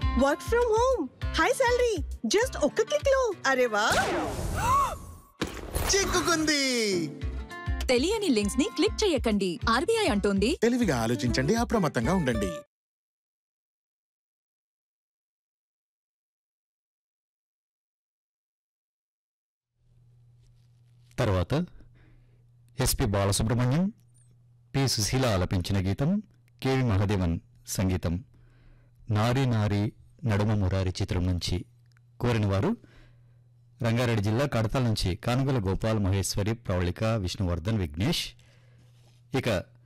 work from home high salary just ఒక్క click లో అరే వా చిక్కుకుంది తెలియని లింక్స్ ని క్లిక్ చేయకండి ఆర్బీఐ అంటోంది తెలివిగా ఆలోచించండి అప్రమత్తంగా ఉండండి తర్వాత ఎస్పి బాలసుబ్రహ్మణ్యం పి సుశీల ఆలపించిన గీతం కెవి మహదేవన్ సంగీతం నారి నారి నడుమ మురారి చిత్రం నుంచి కోరిన వారు రంగారెడ్డి జిల్లా కడతాల నుంచి కానుగల గోపాల్ మహేశ్వరి ప్రవళిక విష్ణువర్ధన్ విఘ్నేష్ ఇక